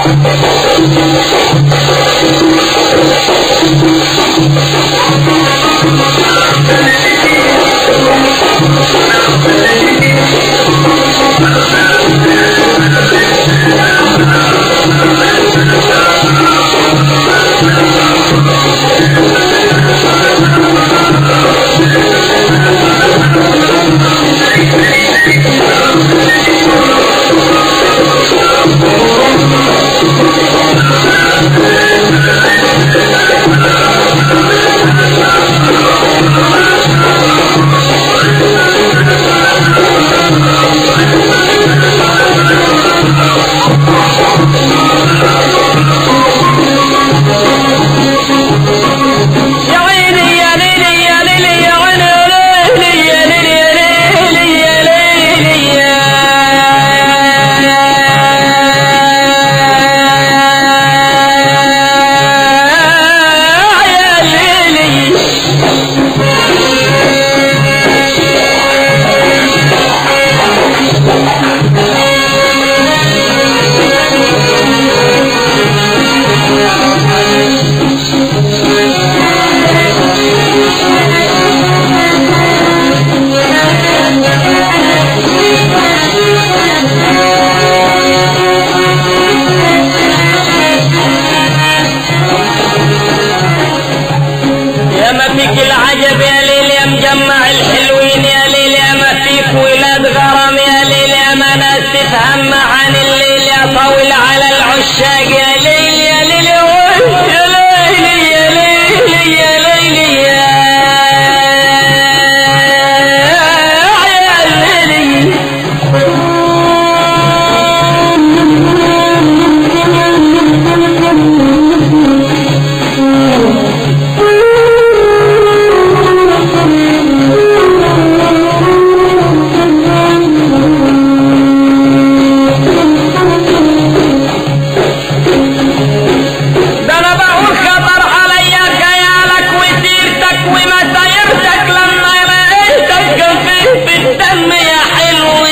يا عيني يا ليلي يا ليلي يا عيني يا ليلي يا ليلي يا ليلي يا ليلي يا ليلي يا ما فيك العجب يا ليل يا مجمع الحلوين يا ليل يا ما فيك ولاد غرام يا ليل يا ما ناس تفهم عن الليل يا طول على العشاق يا ليل يا ليل يا وي- يا ليل يا ليل يا ليل يا يا ليل ده انا بقول خطر عليا خيالك وسيرتك ومسايرتك لما لقيتك في في الدم يا حلو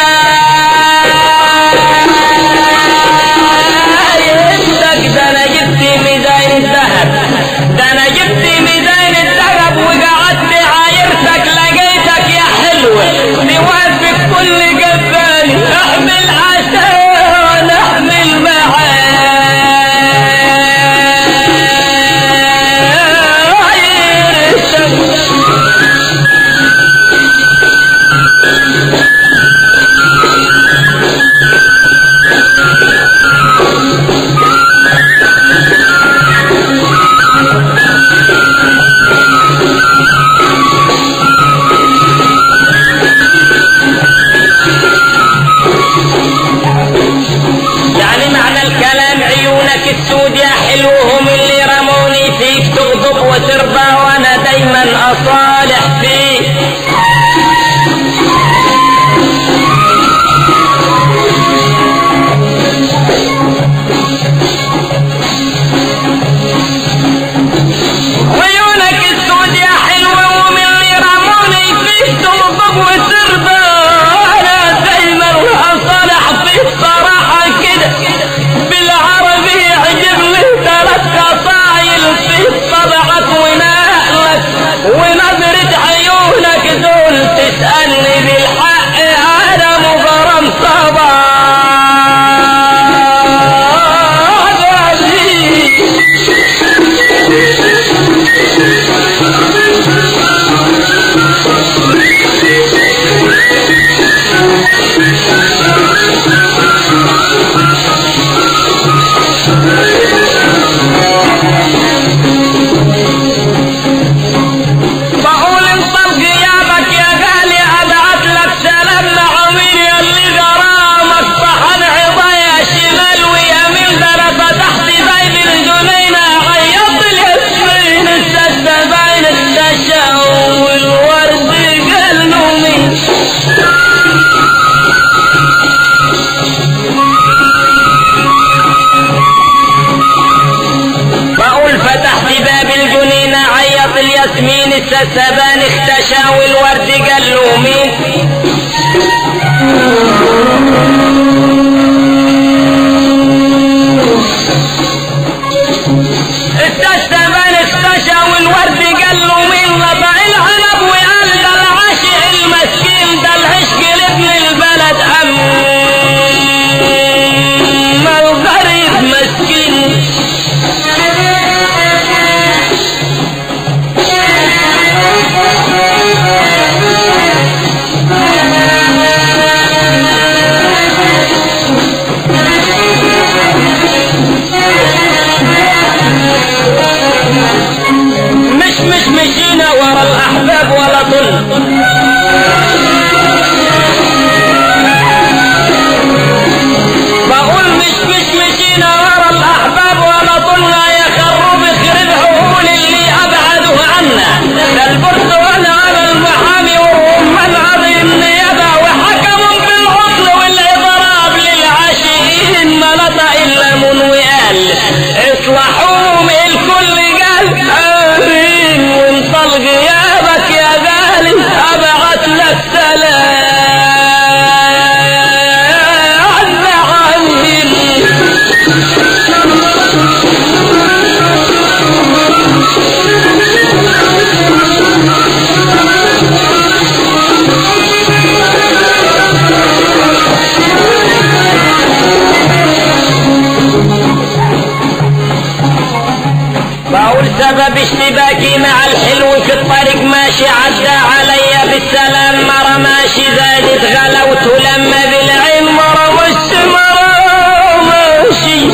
سايرتك ده انا جبت ميزان الذهب ده انا جبت ميزان الذهب وقعدت عايرتك لقيتك يا حلو توافق كل جبال احمل عشان احمل معايرتك يعني معنى الكلام عيونك السود يا حلو هم اللي رموني فيك تغضب وترضى وانا دايما اصالح فيك عيونك السود يا حلوة ومن اللي رموني فيك تغضب وترضى انا دايما اصالح فيك صراحة كده بالعربي يعجبني ثلاث قصايل فيك طبعك ونقلك ونظرة عيونك دول تسألني بالحق انا مغرم طبعا بقول انطل غيابك يا غالي ابعت لك سلام نعمين يا اللي غرامك طحن عضايا شمال ويمين ده انا فتحت بين الجنينة عيط الياسمين السد بين الدشا والورد قالوا مين بقول فتحت باب الجنينة عيط الياسمين السسبان اختشى والورد قال له مين قال اصلحوهم الكل قال امين وانطل غيابك يا غالي ابعت لك سلام عني بقول سبب اشتباكي مع الحلو في الطريق ماشي عدى عليا بالسلام مرة ماشي زادت غلوت لما بالعين مرة مش مرة ماشي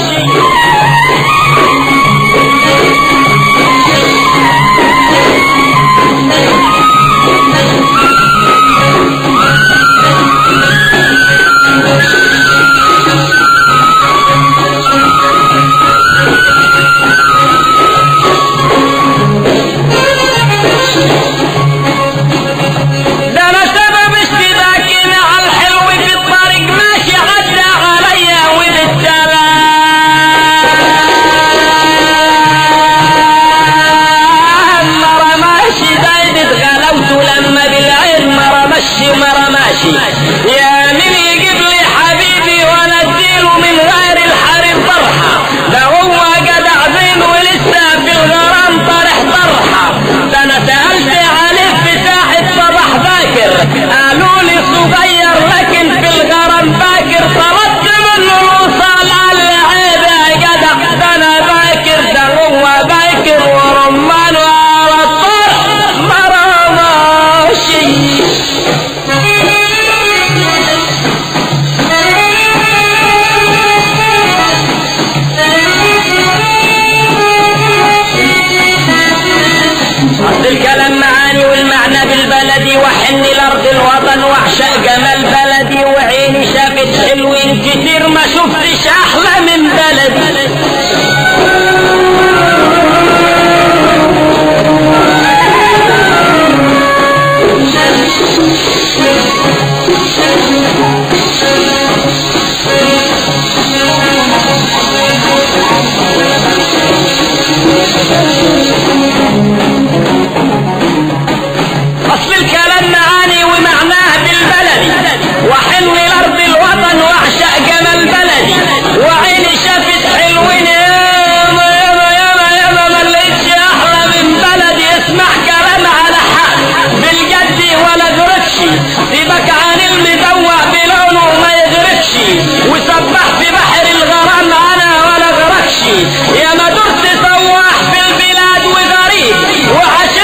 ده انا سبب اشتباكي مع الحلو في الطريق ماشي عدى عليا وبالسلام مرة ماشي زايدت غلوت لما بالعين مرة مشي مرة ماشي يا مين يجيب لي حبيبي وانا اديله من غير الحريم طرحة ده هو جدع زين ولسه في الغرام طرح طرحة ده انا سألت عليه في ساحة صباح باكر قالوا لي صغير لكن في الغرام باكر طلبت منه الوصال على العيب يا جدع ده انا باكر ده هو باكر ورمان على الطرح مرة ماشي أصل الكلام معاني والمعنى بالبلدي وحن الأرض الوطن واعشق جمال بلدي وعيني شافت حلوين كتير ما شفتش أحلى من بلدي أصل الكلام معاني ومعناه بالبلدي وحن الأرض الوطن واعشق جمال بلدي وعيني شافت حلوين ياما ياما ياما ياما ما لقيتش أحلى من بلدي اسمع كلام على حق بالجد ولا جرتش سيبك عن المدوع بلونه ما يغرقش وسبح في بحر الغرام أنا ولا غرقش يا ما درت سواح في البلاد وغريب وعشان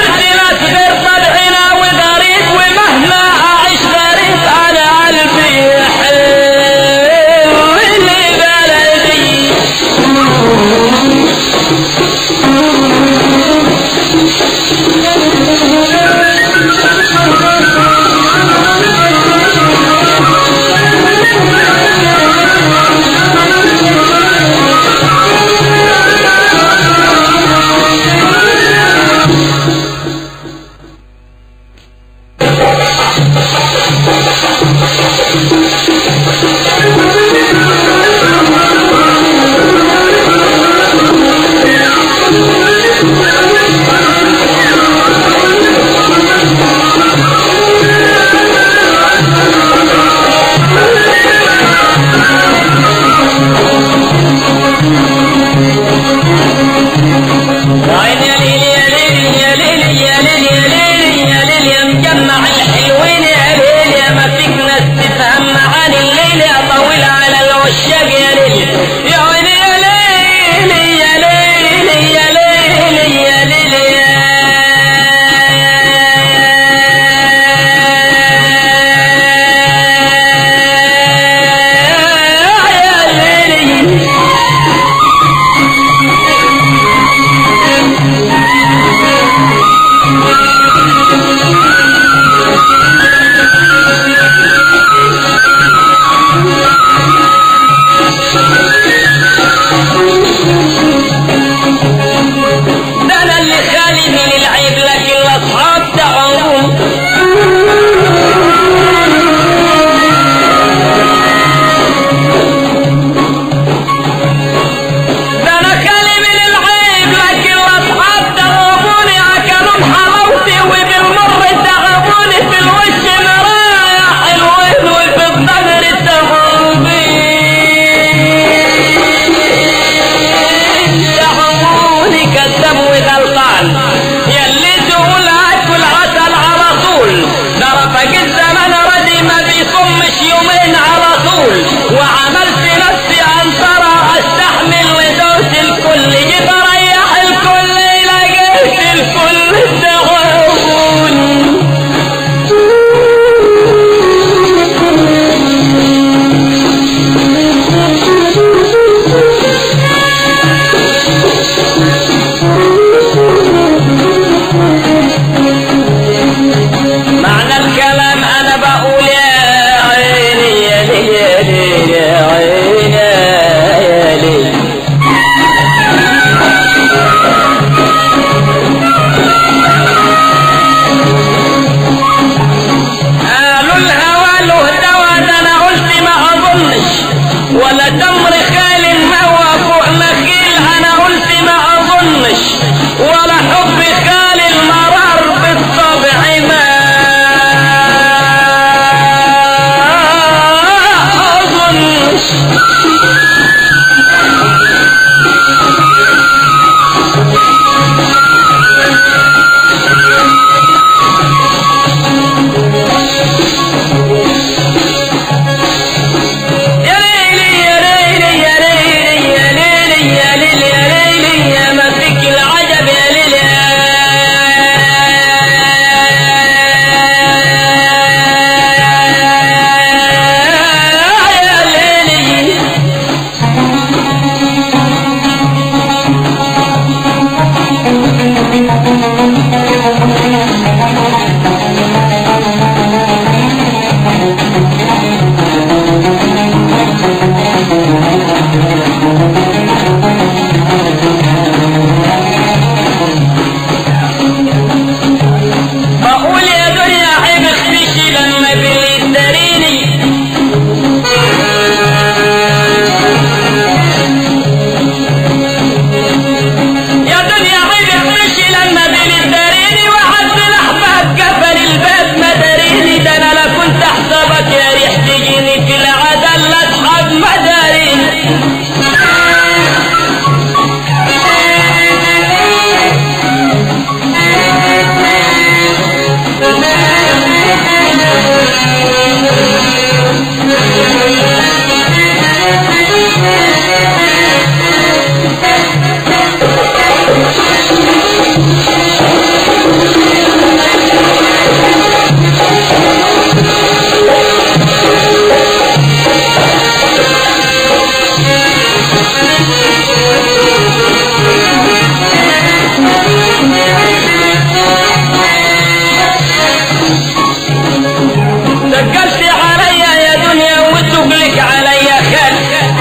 دقلت عليا يا دنيا وتقلك عليا خل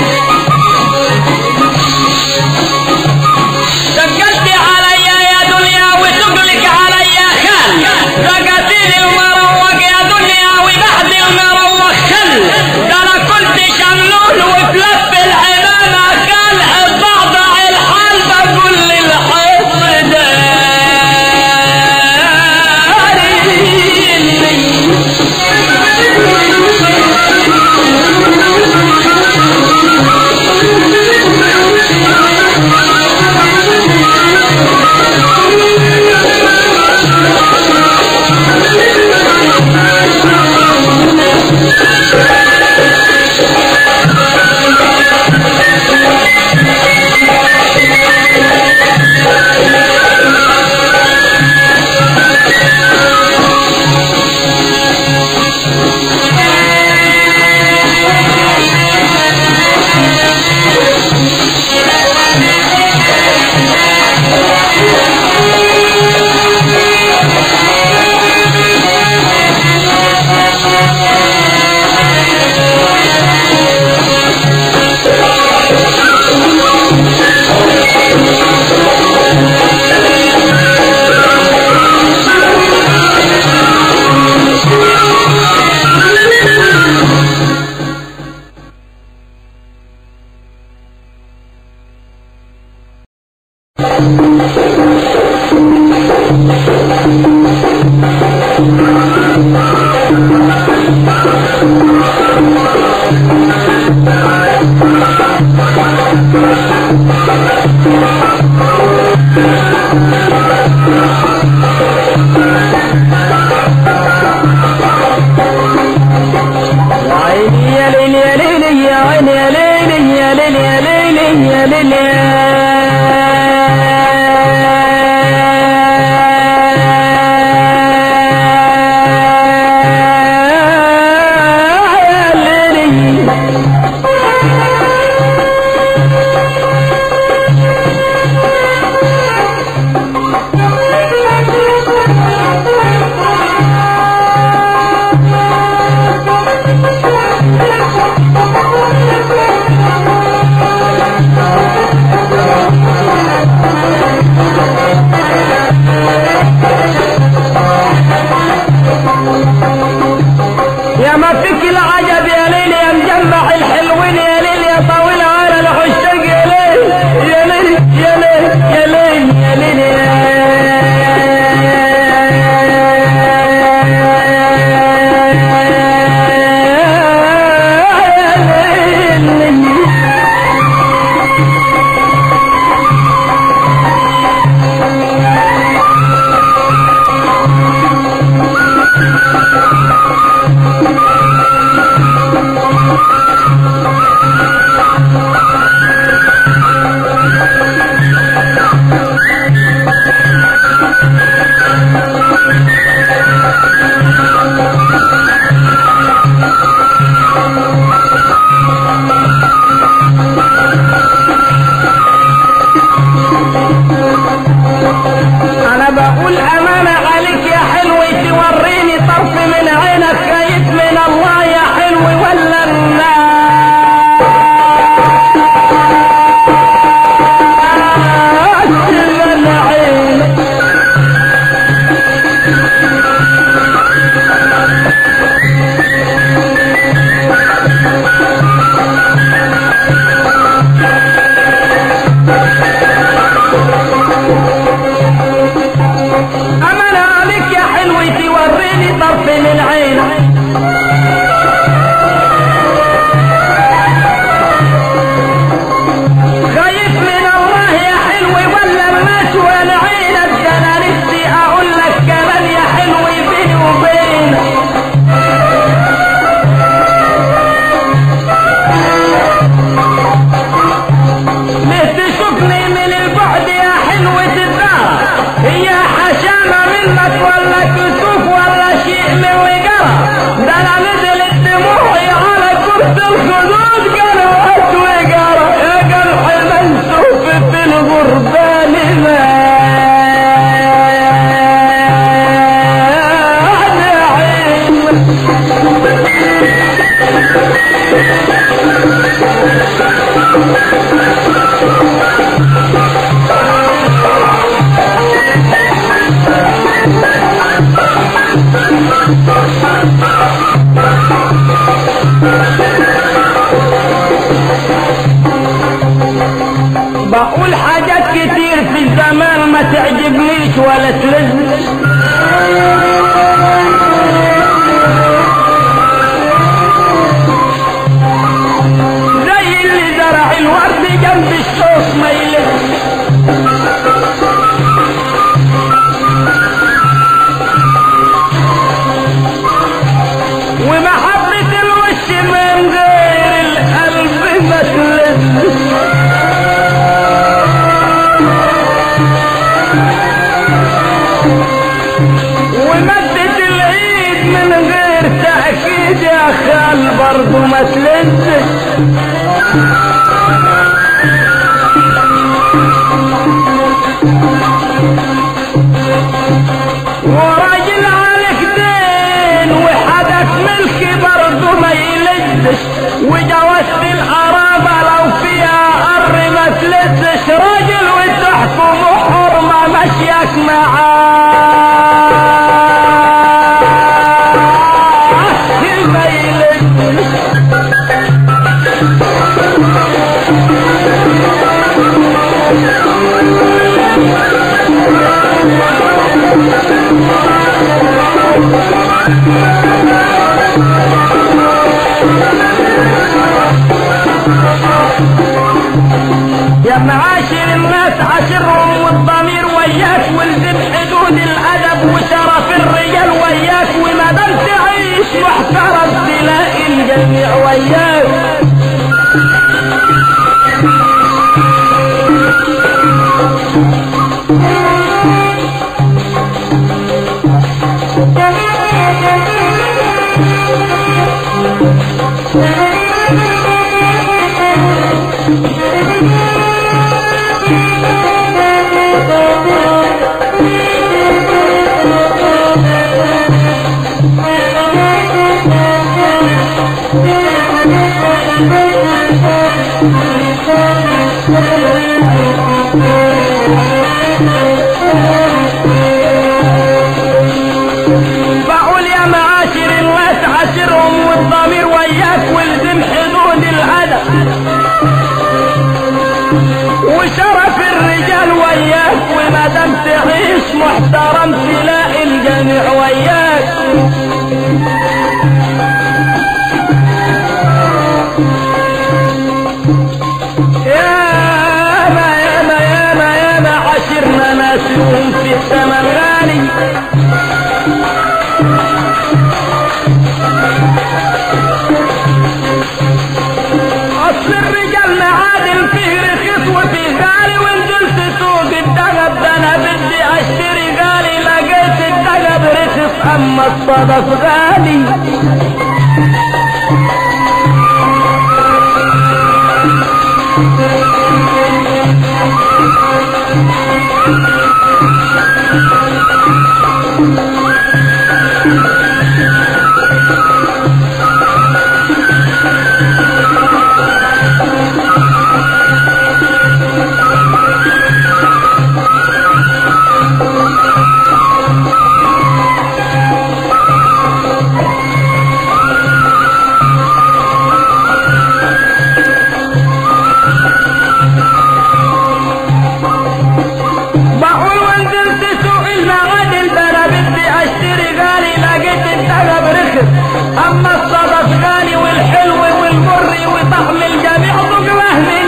دقلت عليا يا دنيا وتقلك عليا خل رقتني المروق يا دنيا وبعد المروق خل ده انا كنت شملول وفي لف الحمامة كان ضعضع الحال بقول للحص داري عيني يا ليل يا ليل يا عيني يا ليل يا ليل يا ليل يا ليل يا ليل بقول حاجات كتير في الزمان ما تعجبنيش ولا تلزش زي اللي زرع الورد جنب الشوك ما يلزش ومحبة الوش من غير القلب ما تلزش ومدة العيد من غير تأكيد يا خال برضو ما تلزش وراجل عليك دين وحدك ملكي برضو ما يلزش وجوزت القرابة لو فيها قر ما تلزش راجل وتحكم حرمة مشيك معاه ما يلزش يا معاشر الناس عاشرهم والضمير وياك والزم حدود الادب وشرف الرجال وياك وما دام تعيش محترم تلاقي الجميع وياك بقول يا معاشر الناس عاشرهم والضمير وياك والزم حدود الادب وشرف الرجال وياك وما دام تعيش محترم تلاقي الجميع وياك ياما ياما ياما ياما عشرنا ناس لهم في الثمن غالي اصل الرجال معادن فيه رخيص وفيه غالي ونزلت سوق الدهب ده انا بدي اشتري غالي لقيت الدهب رخيص اما الصدف غالي بقول ونزلت سوق المعادن ده انا بدي اشتري غالي لقيت الدهب رخص اما الصدف غالي والحلو والمر وطعم الجميع ضجره من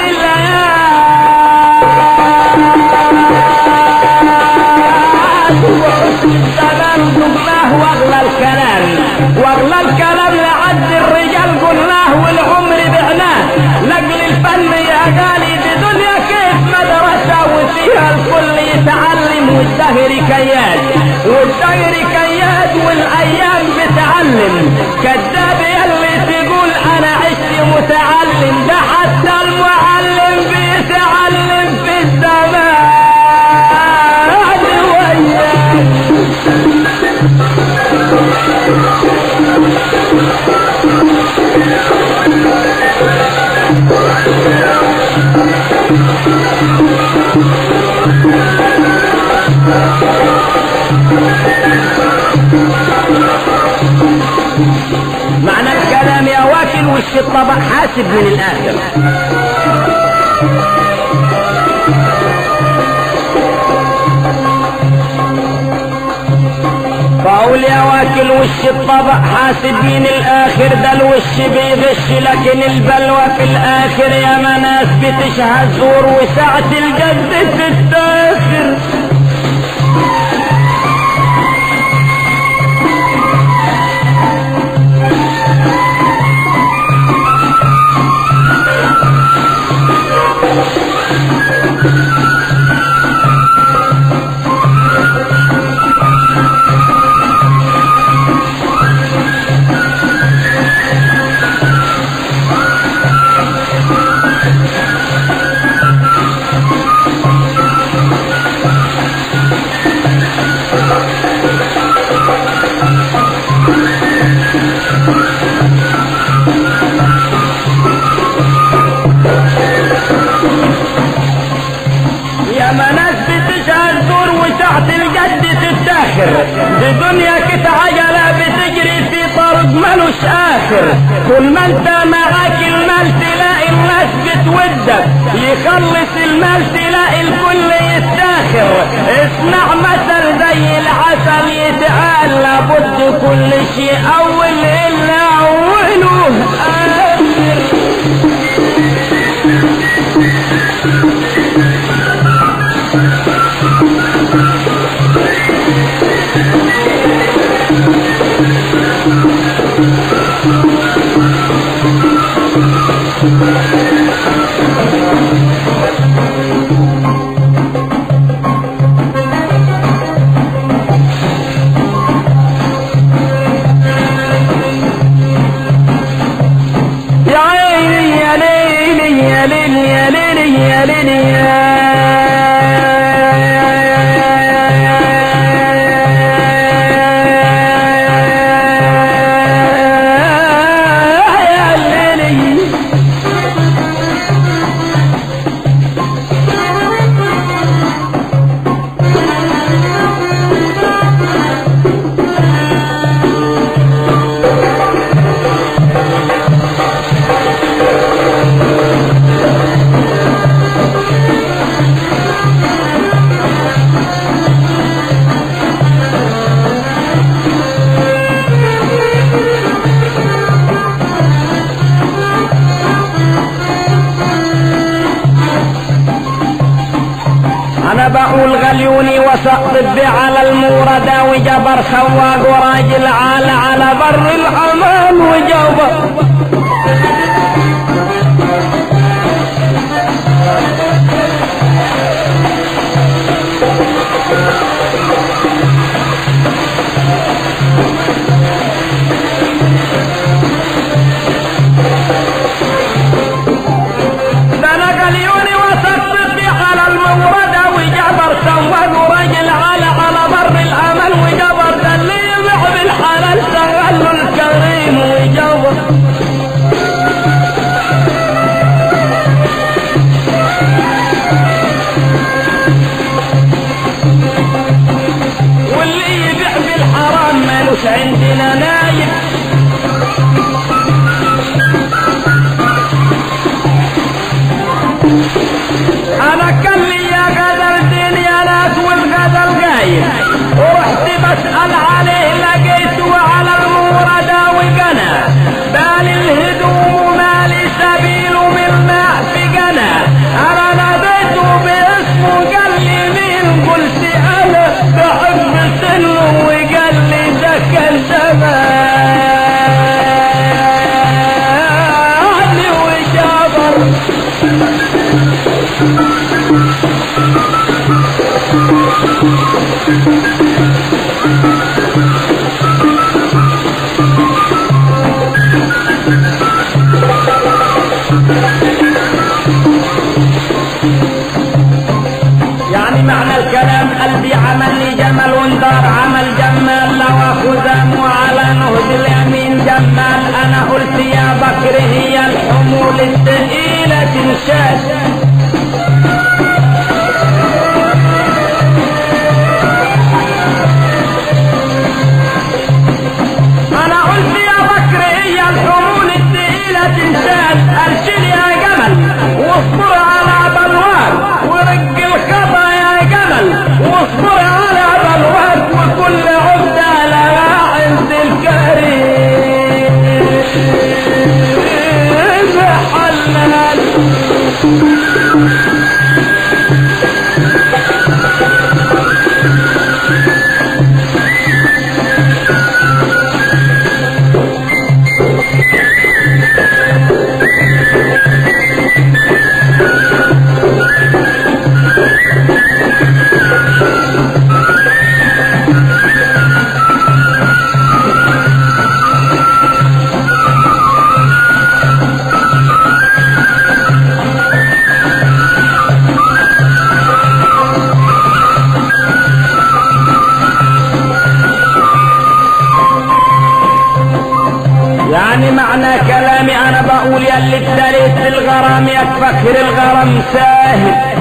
الليالي وحسن الزمان ضجناه واغلى الكلام واغلى الكلام لعد الرجال قلناه والعمر بعناه لاجل الفن يا غالي دي دنيا كيف مدرسة وفيها الكل يتعلم والدهر كياد والدهر كياد والايام بتعلم كذاب يلي تقول انا عشت متعلم ده حتى المعلم بيتعلم في الزمان وياك معنى الكلام يا واكل وش الطبق حاسب من الاخر وش الطبع حاسب من الاخر ده الوش بيغش لكن البلوى في الاخر يا ناس بتشهد زور وساعة الجد تتاخر يا ناس بتشهد زور وساعة الجد تتاخر دي دنيا كت عجلة بتجري في طرق ملوش آخر كل ما انت معاك المال تلاقي الناس بتودك يخلص المال تلاقي الكل يستاخر اسمع مثل زي العسل يتقال لابد كل شيء أول إلا أوله آخر يا عيني يا ليلي يا ليلي يا ليلي يا ليلي يا ليلي انا بقول غليوني وسقط بي على الموردة وجبر سواق وراجل عال على بر الحمام وجبر ده انا غليوني وسقط بي على الموردة وجبر سواق وراجل عال على بر الامل وجبر ده اللي يبيع بالحلال سغله الكريم وجبر واللي يبيع بالحرام مالوش عندنا نايم انا كان لي يا غدر دنيا ناس والغدر قايم ورحت بسأل عليه لقيته على الموردة وقنا بال الهدوم ومالي سبيل من ماء في قنا انا ناديته باسمه قال لي مين قلت انا بحب سنه وقال لي ده كان زمان وجابر يعني معنى الكلام قلبي عمل لي جمل وندار عمل جمال لو خزام وعلى نهج اليمين جمال انا قلت يا بكر هي الحمول الثقيلة تنشاش انا قلت يا بكر هي الحمول الثقيلة تنشاش ارشد يا جمل واصبر على بلوان ورج الخطا يا جمل واصبر على بلوان وكل عبدة لها عند الغرام ساهل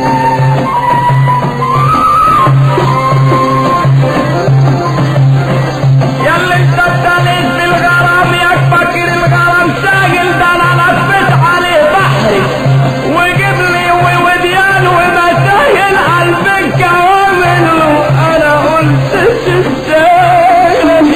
ياللي انت ابتليت بالغرام يا فاكر الغرام ساجل ده انا لفيت عليه بحري وجيب لي ووديان ومسايل قلبك كوامل انا قلت تستاهل